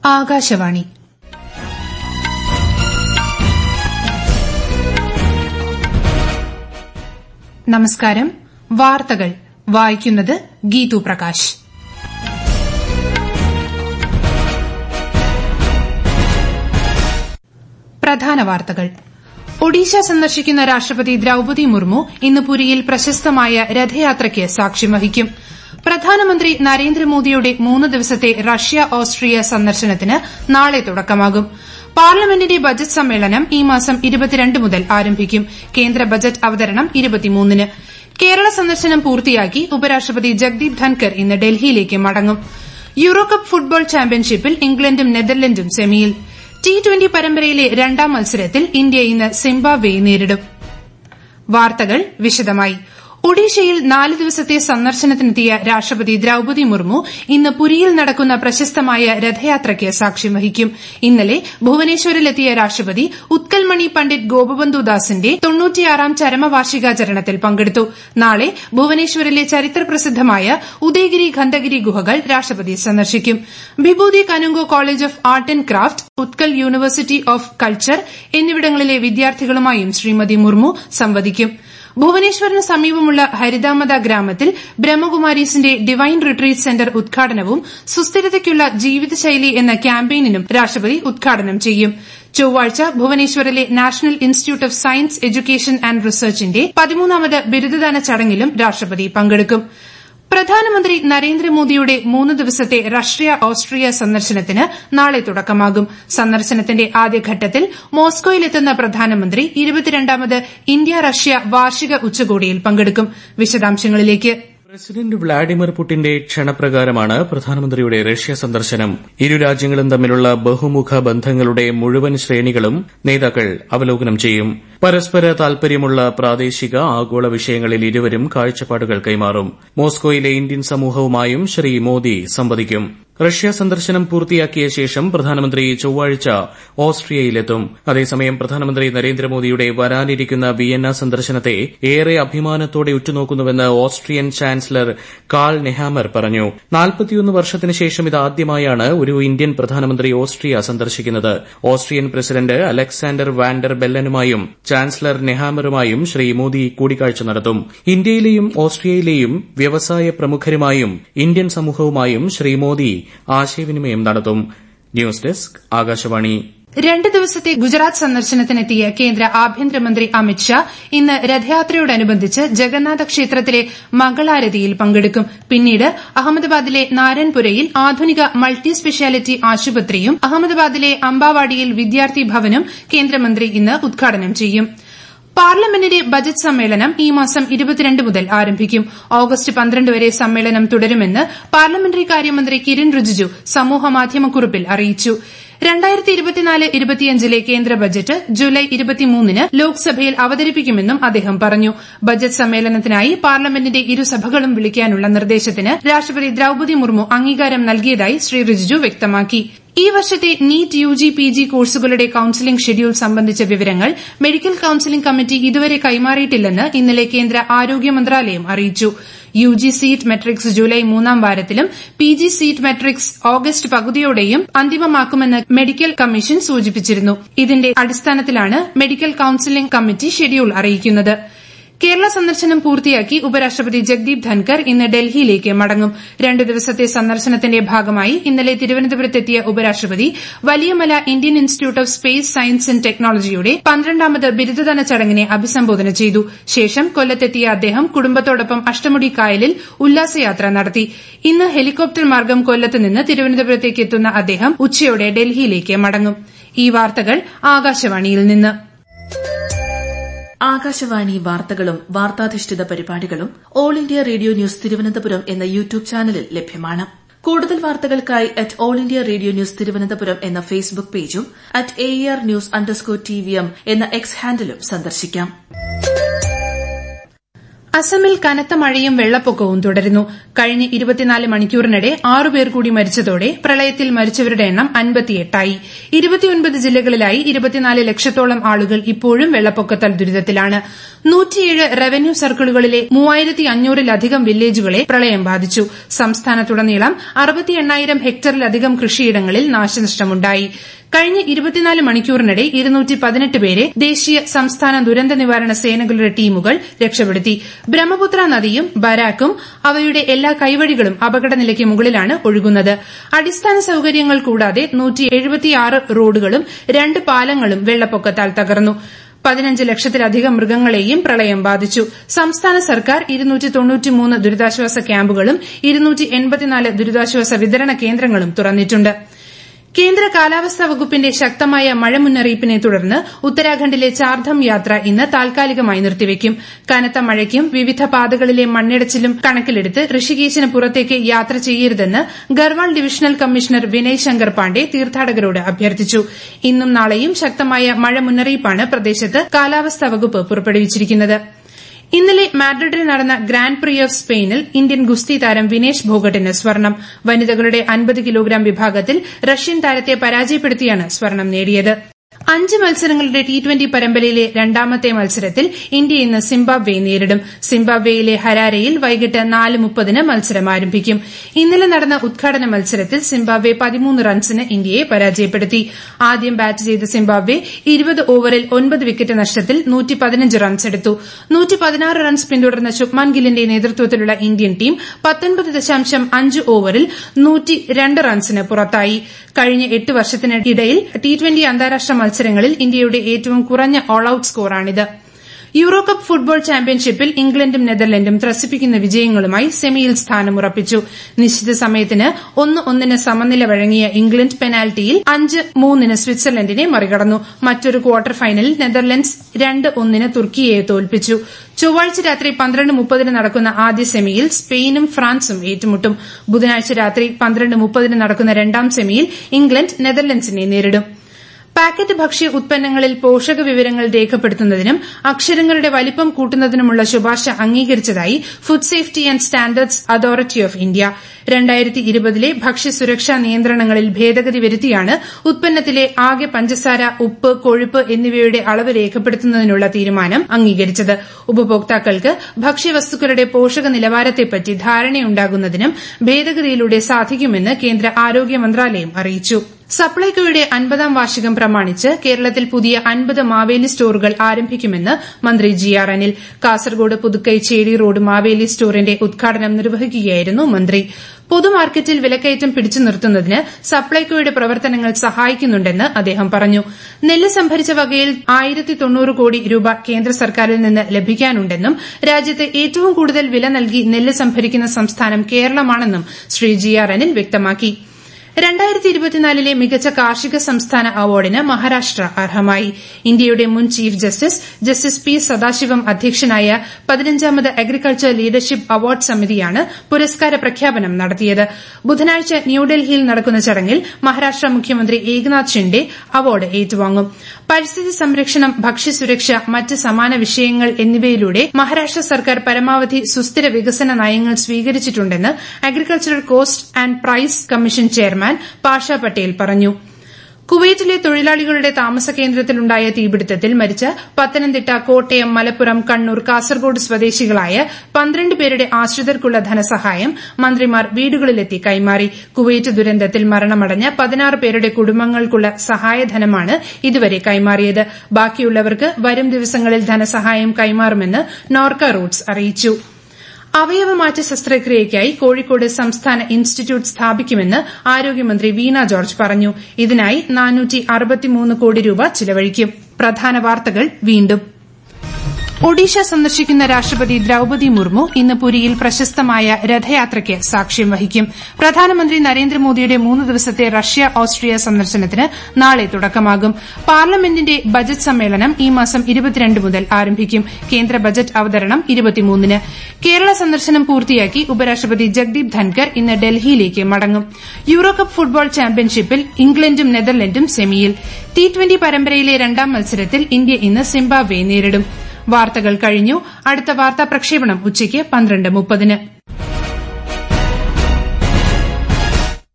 ആകാശവാണി നമസ്കാരം വാർത്തകൾ വായിക്കുന്നത് ഗീതു പ്രകാശ് പ്രധാന വാർത്തകൾ ഒഡീഷ സന്ദർശിക്കുന്ന രാഷ്ട്രപതി ദ്രൌപതി മുർമു ഇന്ന് പുരിയിൽ പ്രശസ്തമായ രഥയാത്രയ്ക്ക് സാക്ഷ്യം വഹിക്കും പ്രധാനമന്ത്രി നരേന്ദ്രമോദിയുടെ മൂന്ന് ദിവസത്തെ റഷ്യ ഓസ്ട്രിയ സന്ദർശനത്തിന് നാളെ തുടക്കമാകും പാർലമെന്റിന്റെ ബജറ്റ് സമ്മേളനം ഈ മാസം മുതൽ ആരംഭിക്കും കേന്ദ്ര ബജറ്റ് അവതരണം ന് കേരള സന്ദർശനം പൂർത്തിയാക്കി ഉപരാഷ്ട്രപതി ജഗ്ദീപ് ധൻകർ ഇന്ന് ഡൽഹിയിലേക്ക് മടങ്ങും യൂറോകപ്പ് ഫുട്ബോൾ ചാമ്പ്യൻഷിപ്പിൽ ഇംഗ്ലണ്ടും നെതർലൻഡും സെമിയിൽ ടി ട്വന്റി പരമ്പരയിലെ രണ്ടാം മത്സരത്തിൽ ഇന്ത്യ ഇന്ന് സിംബാബ്വെയെ നേരിടും വാർത്തകൾ വിശദമായി ഒഡീഷയിൽ നാല് ദിവസത്തെ സന്ദർശനത്തിനെത്തിയ രാഷ്ട്രപതി ദ്രൌപതി മുർമു ഇന്ന് പുരിയിൽ നടക്കുന്ന പ്രശസ്തമായ രഥയാത്രയ്ക്ക് സാക്ഷ്യം വഹിക്കും ഇന്നലെ ഭുവനേശ്വറിലെത്തിയ രാഷ്ട്രപതി ഉത്കൽമണി പണ്ഡിറ്റ് ഗോപബന്ധു ദാസിന്റെ തൊണ്ണൂറ്റിയാറാം ചരമവാർഷികാചരണത്തിൽ പങ്കെടുത്തു നാളെ ഭുവനേശ്വറിലെ ചരിത്രപ്രസിദ്ധമായ ഉദയഗിരി ഖണ്ഡഗിരി ഗുഹകൾ രാഷ്ട്രപതി സന്ദർശിക്കും Bibhuti Kanungo college of art and craft Utkal university of culture എന്നിവിടങ്ങളിലെ വിദ്യാർത്ഥികളുമായും ശ്രീമതി മുർമു സംവദിക്കും ഭുവനേശ്വറിന് സമീപമുള്ള ഹരിതാമത ഗ്രാമത്തിൽ ബ്രഹ്മകുമാരീസിന്റെ ഡിവൈൻ റിട്രീറ്റ് സെന്റർ ഉദ്ഘാടനവും സുസ്ഥിരതയ്ക്കുള്ള ജീവിതശൈലി എന്ന ക്യാമ്പയിനും രാഷ്ട്രപതി ഉദ്ഘാടനം ചെയ്യും ചൊവ്വാഴ്ച ഭുവനേശ്വറിലെ national institute of science education and റിസർച്ചിന്റെ പതിമൂന്നാമത് ബിരുദദാന ചടങ്ങിലും രാഷ്ട്രപതി പങ്കെടുക്കും പ്രധാനമന്ത്രി നരേന്ദ്രമോദിയുടെ മൂന്ന് ദിവസത്തെ റഷ്യ ഓസ്ട്രിയ സന്ദർശനത്തിന് നാളെ തുടക്കമാകും സന്ദർശനത്തിന്റെ ആദ്യഘട്ടത്തിൽ മോസ്കോയിലെത്തുന്ന പ്രധാനമന്ത്രി ഇരുപത്തിരണ്ടാമത് ഇന്ത്യ റഷ്യ വാർഷിക ഉച്ചകോടിയിൽ പങ്കെടുക്കും വിശദാംശങ്ങളിലേക്ക് പ്രസിഡന്റ് വ്ളാഡിമിർ പുടിന്റെ ക്ഷണപ്രകാരമാണ് പ്രധാനമന്ത്രിയുടെ റഷ്യ സന്ദർശനം ഇരു രാജ്യങ്ങളും തമ്മിലുള്ള ബഹുമുഖ ബന്ധങ്ങളുടെ മുഴുവൻ ശ്രേണികളും നേതാക്കൾ അവലോകനം ചെയ്യും പരസ്പര താൽപര്യമുള്ള പ്രാദേശിക ആഗോള വിഷയങ്ങളിൽ ഇരുവരും കാഴ്ചപ്പാടുകൾ കൈമാറും മോസ്കോയിലെ ഇന്ത്യൻ സമൂഹവുമായും ശ്രീ മോദി സംവദിക്കും റഷ്യ സന്ദർശനം പൂർത്തിയാക്കിയ ശേഷം പ്രധാനമന്ത്രി ചൊവ്വാഴ്ച ഓസ്ട്രിയയിലെത്തും അതേസമയം പ്രധാനമന്ത്രി നരേന്ദ്രമോദിയുടെ വരാനിരിക്കുന്ന വിയന്ന സന്ദർശനത്തെ ഏറെ അഭിമാനത്തോടെ ഉറ്റുനോക്കുന്നുവെന്ന് ഓസ്ട്രിയൻ ചാൻസലർ കാൾ നെഹാമർ പറഞ്ഞു നാൽപ്പത്തിയൊന്ന് വർഷത്തിന് ശേഷം ഇതാദ്യമായാണ് ഒരു ഇന്ത്യൻ പ്രധാനമന്ത്രി ഓസ്ട്രിയ സന്ദർശിക്കുന്നത് ഓസ്ട്രിയൻ പ്രസിഡന്റ് അലക്സാണ്ടർ വാൻഡർ ബെല്ലനുമായും ചാൻസലർ നെഹാമറുമായും ശ്രീ മോദി കൂടിക്കാഴ്ച നടത്തും ഇന്ത്യയിലെയും ഓസ്ട്രിയയിലെയും വ്യവസായ പ്രമുഖരുമായും ഇന്ത്യൻ സമൂഹവുമായും ശ്രീ മോദി ആശയവിനിമയം നടത്തും ന്യൂസ് ഡെസ്ക് ആകാശവാണി രണ്ട് ദിവസത്തെ ഗുജറാത്ത് സന്ദർശനത്തിനെത്തിയ കേന്ദ്ര ആഭ്യന്തരമന്ത്രി അമിത്ഷാ ഇന്ന് രഥയാത്രയോടനുബന്ധിച്ച് ജഗന്നാഥ ക്ഷേത്രത്തിലെ മംഗളാരതിയിൽ പങ്കെടുക്കും പിന്നീട് അഹമ്മദാബാദിലെ നാരായൺപുരയിൽ ആധുനിക മൾട്ടി സ്പെഷ്യാലിറ്റി ആശുപത്രിയും അഹമ്മദാബാദിലെ അംബാവാഡിയിൽ വിദ്യാർത്ഥി ഭവനും കേന്ദ്രമന്ത്രി ഇന്ന് ഉദ്ഘാടനം ചെയ്യും പാർലമെന്റിന്റെ ബജറ്റ് സമ്മേളനം ഈ മാസം മുതൽ ആരംഭിക്കും ഓഗസ്റ്റ് പന്ത്രണ്ട് വരെ സമ്മേളനം തുടരുമെന്ന് പാർലമെന്ററി കാര്യമന്ത്രി കിരൺ റിജിജു സമൂഹമാധ്യമക്കുറിപ്പിൽ അറിയിച്ചു ലെ കേന്ദ്ര ബജറ്റ് ജൂലൈ ന് ലോക്സഭയിൽ അവതരിപ്പിക്കുമെന്നും അദ്ദേഹം പറഞ്ഞു ബജറ്റ് സമ്മേളനത്തിനായി പാർലമെന്റിന്റെ ഇരുസഭകളും വിളിക്കാനുള്ള നിർദ്ദേശത്തിന് രാഷ്ട്രപതി ദ്രൌപതി മുർമു അംഗീകാരം നൽകിയതായി ശ്രീ റിജിജു വ്യക്തമാക്കി ഈ വർഷത്തെ നീറ്റ് യുജി പിജി കോഴ്സുകളുടെ കൌൺസിലിംഗ് ഷെഡ്യൂൾ സംബന്ധിച്ച വിവരങ്ങൾ മെഡിക്കൽ കൌൺസിലിംഗ് കമ്മിറ്റി ഇതുവരെ കൈമാറിയിട്ടില്ലെന്ന് ഇന്നലെ കേന്ദ്ര ആരോഗ്യ മന്ത്രാലയം അറിയിച്ചു യുജി സീറ്റ് മെട്രിക്സ് ജൂലൈ മൂന്നാം വാരത്തിലും പിജി സീറ്റ് മെട്രിക്സ് ഓഗസ്റ്റ് പകുതിയോടെയും അന്തിമമാക്കുമെന്ന് മെഡിക്കൽ കമ്മീഷൻ സൂചിപ്പിച്ചിരുന്നു ഇതിന്റെ അടിസ്ഥാനത്തിലാണ് മെഡിക്കൽ കൌൺസിലിംഗ് കമ്മിറ്റി ഷെഡ്യൂൾ അറിയിക്കുന്നത് കേരള സന്ദർശനം പൂർത്തിയാക്കി ഉപരാഷ്ട്രപതി ജഗ്ദീപ് ധൻകർ ഇന്ന് ഡൽഹിയിലേക്ക് മടങ്ങും രണ്ട് ദിവസത്തെ സന്ദർശനത്തിന്റെ ഭാഗമായി ഇന്നലെ തിരുവനന്തപുരത്തെത്തിയ ഉപരാഷ്ട്രപതി Valiyamala Indian institute of space science and ടെക്നോളജിയുടെ പന്ത്രണ്ടാമത് ബിരുദദാന ചടങ്ങിനെ അഭിസംബോധന ചെയ്തു ശേഷം കൊല്ലത്തെത്തിയ അദ്ദേഹം കുടുംബത്തോടൊപ്പം അഷ്ടമുടി കായലിൽ ഉല്ലാസയാത്ര നടത്തി ഇന്ന് ഹെലികോപ്റ്റർ മാർഗം കൊല്ലത്ത് നിന്ന് തിരുവനന്തപുരത്തേക്ക് എത്തുന്ന അദ്ദേഹം ഉച്ചയോടെ ഡൽഹിയിലേക്ക് മടങ്ങും ഈ വാർത്തകൾ ആകാശവാണിയിൽ നിന്ന് ആകാശവാണി വാർത്തകളും വാർത്താധിഷ്ഠിത പരിപാടികളും all India radio news Thiruvananthapuram എന്ന യൂട്യൂബ് ചാനലിൽ ലഭ്യമാണ് കൂടുതൽ വാർത്തകൾക്കായി at all India radio news Thiruvananthapuram എന്ന ഫേസ്ബുക്ക് പേജും at A R news underscore T V M എന്ന എക്സ് ഹാൻഡിലും സന്ദർശിക്കാം അസമിൽ കനത്ത മഴയും വെള്ളപ്പൊക്കവും തുടരുന്നു കഴിഞ്ഞ ഇരുപത്തിനാല് മണിക്കൂറിനിടെ ആറുപേർ കൂടി മരിച്ചതോടെ പ്രളയത്തിൽ മരിച്ചവരുടെ എണ്ണം അൻപത്തിയെട്ടായി ഇരുപത്തിയൊൻപത് ജില്ലകളിലായി ഇരുപത്തിനാല് ലക്ഷത്തോളം ആളുകൾ ഇപ്പോഴും വെള്ളപ്പൊക്കത്താൽ ദുരിതത്തിലാണ് നൂറ്റിയേഴ് റവന്യൂ സർക്കിളുകളിലെ മൂവായിരത്തി അഞ്ഞൂറിലധികം വില്ലേജുകളെ പ്രളയം ബാധിച്ചു സംസ്ഥാനത്തുടനീളം അറുപത്തി എണ്ണായിരം ഹെക്ടറിലധികം കൃഷിയിടങ്ങളിൽ നാശനഷ്ടമുണ്ടായി കഴിഞ്ഞ ഇരുപത്തിനാല് മണിക്കൂറിനിടെ ഇരുന്നൂറ്റി പതിനെട്ട് പേരെ ദേശീയ സംസ്ഥാന ദുരന്ത നിവാരണ സേനകളുടെ ടീമുകൾ രക്ഷപ്പെടുത്തി ബ്രഹ്മപുത്ര നദിയും ബരാക്കും അവയുടെ എല്ലാ കൈവഴികളും അപകടനിലയ്ക്ക് മുകളിലാണ് ഒഴുകുന്നത് അടിസ്ഥാന സൌകര്യങ്ങൾ കൂടാതെ റോഡുകളും രണ്ട് പാലങ്ങളും വെള്ളപ്പൊക്കത്താൽ തകർന്നു പതിനഞ്ച് ലക്ഷത്തിലധികം മൃഗങ്ങളെയും പ്രളയം ബാധിച്ചു സംസ്ഥാന സർക്കാർ ദുരിതാശ്വാസ ക്യാമ്പുകളും ദുരിതാശ്വാസ വിതരണ കേന്ദ്രങ്ങളും തുറന്നിട്ടുണ്ട് കേന്ദ്ര കാലാവസ്ഥാ വകുപ്പിന്റെ ശക്തമായ മഴ മുന്നറിയിപ്പിനെ തുടർന്ന് ഉത്തരാഖണ്ഡിലെ ചാർധം യാത്ര ഇന്ന് താൽക്കാലികമായി നിർത്തിവെക്കും കനത്ത മഴയ്ക്കും വിവിധ പാതകളിലെ മണ്ണിടിച്ചിലും കണക്കിലെടുത്ത് ഋഷികേശിന് പുറത്തേക്ക് യാത്ര ചെയ്യരുതെന്ന് ഗർവാൾ ഡിവിഷണൽ കമ്മീഷണർ വിനയ് ശങ്കർ പാണ്ഡെ തീർത്ഥാടകരോട് അഭ്യർത്ഥിച്ചു ഇന്നും നാളെയും ശക്തമായ മഴ മുന്നറിയിപ്പാണ് പ്രദേശത്ത് കാലാവസ്ഥാ വകുപ്പ് പുറപ്പെടുവിച്ചിരിക്കുന്നത് ഇന്നലെ മാഡ്രിഡിൽ നടന്ന ഗ്രാൻഡ് പ്രി ഓഫ് സ്പെയിനിൽ ഇന്ത്യൻ ഗുസ്തി താരം വിനേഷ് ഭോഗട്ടിന് സ്വർണം വനിതകളുടെ അൻപത് കിലോഗ്രാം വിഭാഗത്തിൽ റഷ്യൻ താരത്തെ പരാജയപ്പെടുത്തിയാണ് സ്വർണം നേടിയത് അഞ്ച് മത്സരങ്ങളുടെ ടി ട്വന്റി പരമ്പരയിലെ രണ്ടാമത്തെ മത്സരത്തിൽ ഇന്ത്യ ഇന്ന് സിംബാബ്വെയെ നേരിടും സിംബാബ്വെയിലെ ഹരാരയിൽ വൈകിട്ട് നാല് മുപ്പതിന് മത്സരം ആരംഭിക്കും ഇന്നലെ നടന്ന ഉദ്ഘാടന മത്സരത്തിൽ സിംബാബ്വെ പതിമൂന്ന് റൺസിന് ഇന്ത്യയെ പരാജയപ്പെടുത്തി ആദ്യം ബാറ്റ് ചെയ്ത സിംബാബ്വെ ഇരുപത് ഓവറിൽ ഒൻപത് വിക്കറ്റ് നഷ്ടത്തിൽ റൺസ് എടുത്തു റൺസ് പിന്തുടർന്ന ശുഭ്മാൻ ഗില്ലിന്റെ നേതൃത്വത്തിലുള്ള ഇന്ത്യൻ ടീം പത്തൊൻപത് ദശാംശം അഞ്ച് ഓവറിൽ റൺസിന് പുറത്തായി കഴിഞ്ഞ എട്ട് വർഷത്തിനിടയിൽ ടി ട്വന്റി അന്താരാഷ്ട്ര മത്സരങ്ങളിൽ ഇന്ത്യയുടെ ഏറ്റവും കുറഞ്ഞ ഓൾ ഔട്ട് സ്കോറാണിത് യൂറോകപ്പ് ഫുട്ബോൾ ചാമ്പ്യൻഷിപ്പിൽ ഇംഗ്ലണ്ടും നെതർലൻഡും ത്രസിപ്പിക്കുന്ന വിജയങ്ങളുമായി സെമിയിൽ സ്ഥാനമുറപ്പിച്ചു നിശ്ചിത സമയത്തിന് ഒന്ന് ഒന്നിന് സമനില വഴങ്ങിയ ഇംഗ്ലണ്ട് പെനാൽറ്റിയിൽ അഞ്ച് മൂന്നിന് സ്വിറ്റ്സർലൻഡിനെ മറികടന്നു മറ്റൊരു ക്വാർട്ടർ ഫൈനലിൽ നെതർലൻഡ്സ് രണ്ട് ഒന്നിന് തുർക്കിയെ തോൽപ്പിച്ചു ചൊവ്വാഴ്ച രാത്രി പന്ത്രണ്ട് മുപ്പതിന് നടക്കുന്ന ആദ്യ സെമിയിൽ സ്പെയിനും ഫ്രാൻസും ഏറ്റുമുട്ടും ബുധനാഴ്ച രാത്രി പന്ത്രണ്ട് മുപ്പതിന് നടക്കുന്ന രണ്ടാം സെമിയിൽ ഇംഗ്ലണ്ട് നെതർലൻഡ്സിനെ നേരിടും പാക്കറ്റ് ഭക്ഷ്യ ഉത്പന്നങ്ങളിൽ പോഷക വിവരങ്ങൾ രേഖപ്പെടുത്തുന്നതിനും അക്ഷരങ്ങളുടെ വലിപ്പം കൂട്ടുന്നതിനുമുള്ള ശുപാർശ അംഗീകരിച്ചതായി food safety and standards authority of India രണ്ടായിരത്തി ഇരുപതിലെ ഭക്ഷ്യസുരക്ഷാ നിയന്ത്രണങ്ങളിൽ ഭേദഗതി വരുത്തിയാണ് ഉത്പന്നത്തിലെ ആകെ പഞ്ചസാര ഉപ്പ് കൊഴുപ്പ് എന്നിവയുടെ അളവ് രേഖപ്പെടുത്തുന്നതിനുള്ള തീരുമാനം അംഗീകരിച്ചത് ഉപഭോക്താക്കൾക്ക് ഭക്ഷ്യവസ്തുക്കളുടെ പോഷക നിലവാരത്തെപ്പറ്റി ധാരണയുണ്ടാകുന്നതിനും ഭേദഗതിയിലൂടെ സാധിക്കുമെന്ന് കേന്ദ്ര ആരോഗ്യ മന്ത്രാലയം അറിയിച്ചു സപ്ലൈകോയുടെ അൻപതാം വാർഷികം പ്രമാണിച്ച് കേരളത്തിൽ പുതിയ അൻപത് മാവേലി സ്റ്റോറുകൾ ആരംഭിക്കുമെന്ന് മന്ത്രി G R Anil Kasaragod Puthukkai Chedi road Maveli സ്റ്റോറിന്റെ ഉദ്ഘാടനം നിർവഹിക്കുകയായിരുന്നു മന്ത്രി പൊതുമാർക്കറ്റിൽ വിലക്കയറ്റം പിടിച്ചു നിർത്തുന്നതിന് സപ്ലൈകോയുടെ പ്രവർത്തനങ്ങൾ സഹായിക്കുന്നുണ്ടെന്ന് അദ്ദേഹം പറഞ്ഞു നെല്ല് സംഭരിച്ച വകയിൽ ആയിരത്തി തൊണ്ണൂറ് കോടി രൂപ കേന്ദ്ര സർക്കാരിൽ നിന്ന് ലഭിക്കാനുണ്ടെന്നും രാജ്യത്ത് ഏറ്റവും കൂടുതൽ വില നൽകി നെല്ല് സംഭരിക്കുന്ന സംസ്ഥാനം കേരളമാണെന്നും ശ്രീ ജി ആർ അനിൽ വ്യക്തമാക്കി രണ്ടായിരത്തി ഇരുപത്തിനാലിലെ മികച്ച കാർഷിക സംസ്ഥാന അവാർഡിന് മഹാരാഷ്ട്ര അർഹമായി ഇന്ത്യയുടെ മുൻ chief justice justice P Sathasivam അധ്യക്ഷനായ പതിനഞ്ചാമത് അഗ്രികൾച്ചർ ലീഡർഷിപ്പ് അവാർഡ് സമിതിയാണ് പുരസ്കാര പ്രഖ്യാപനം നടത്തിയത് ബുധനാഴ്ച ന്യൂഡൽഹിയിൽ നടക്കുന്ന ചടങ്ങിൽ മഹാരാഷ്ട്ര മുഖ്യമന്ത്രി ഏകനാഥ് ഷിൻഡെ അവാർഡ് ഏറ്റുവാങ്ങും പരിസ്ഥിതി സംരക്ഷണം ഭക്ഷ്യസുരക്ഷ മറ്റ് സമാന വിഷയങ്ങൾ എന്നിവയിലൂടെ മഹാരാഷ്ട്ര സർക്കാർ പരമാവധി സുസ്ഥിര വികസന നയങ്ങൾ സ്വീകരിച്ചിട്ടുണ്ടെന്ന് agricultural cost and price commission chairman Pasha Patel പറഞ്ഞു കുവൈറ്റിലെ തൊഴിലാളികളുടെ താമസ കേന്ദ്രത്തിലുണ്ടായ തീപിടുത്തത്തിൽ മരിച്ച പത്തനംതിട്ട കോട്ടയം മലപ്പുറം കണ്ണൂർ കാസർഗോഡ് സ്വദേശികളായ പന്ത്രണ്ട് പേരുടെ ആശ്രിതർക്കുള്ള ധനസഹായം മന്ത്രിമാർ വീടുകളിലെത്തി കൈമാറി കുവൈറ്റ് ദുരന്തത്തിൽ മരണമടഞ്ഞ പതിനാറ് പേരുടെ കുടുംബങ്ങൾക്കുള്ള സഹായധനമാണ് ഇതുവരെ കൈമാറിയത് ബാക്കിയുള്ളവർക്ക് വരും ദിവസങ്ങളിൽ ധനസഹായം കൈമാറുമെന്ന് നോർക്ക റൂട്ട്സ് അറിയിച്ചു അവയവമാറ്റ ശസ്ത്രക്രിയയ്ക്കായി കോഴിക്കോട് സംസ്ഥാന ഇൻസ്റ്റിറ്റ്യൂട്ട് സ്ഥാപിക്കുമെന്ന് ആരോഗ്യമന്ത്രി വീണ ജോർജ് പറഞ്ഞു ഇതിനായി കോടി രൂപ ചിലവഴിക്കും പ്രധാന വാർത്തകൾ വീണ്ടും ഒഡീഷ സന്ദർശിക്കുന്ന രാഷ്ട്രപതി ദ്രൌപതി മുർമു ഇന്ന് പുരിയിൽ പ്രശസ്തമായ രഥയാത്രയ്ക്ക് സാക്ഷ്യം വഹിക്കും പ്രധാനമന്ത്രി നരേന്ദ്രമോദിയുടെ മൂന്ന് ദിവസത്തെ റഷ്യ ഓസ്ട്രിയ സന്ദർശനത്തിന് നാളെ തുടക്കമാകും പാർലമെന്റിന്റെ ബജറ്റ് സമ്മേളനം ഈ മാസം മുതൽ ആരംഭിക്കും കേന്ദ്ര ബജറ്റ് അവതരണം ന് കേരള സന്ദർശനം പൂർത്തിയാക്കി ഉപരാഷ്ട്രപതി ജഗ്ദീപ് ധൻകർ ഇന്ന് ഡൽഹിയിലേക്ക് മടങ്ങും യൂറോകപ്പ് ഫുട്ബോൾ ചാമ്പ്യൻഷിപ്പിൽ ഇംഗ്ലണ്ടും നെതർലൻഡും സെമിയിൽ ടി ട്വന്റി പരമ്പരയിലെ രണ്ടാം മത്സരത്തിൽ ഇന്ത്യ ഇന്ന് സിംബാബ്വെയെ നേരിടും വാർത്തകൾ കഴിഞ്ഞു അടുത്ത വാർത്താ പ്രക്ഷേപണം ഉച്ചയ്ക്ക് പന്ത്രണ്ട് മുപ്പതിന്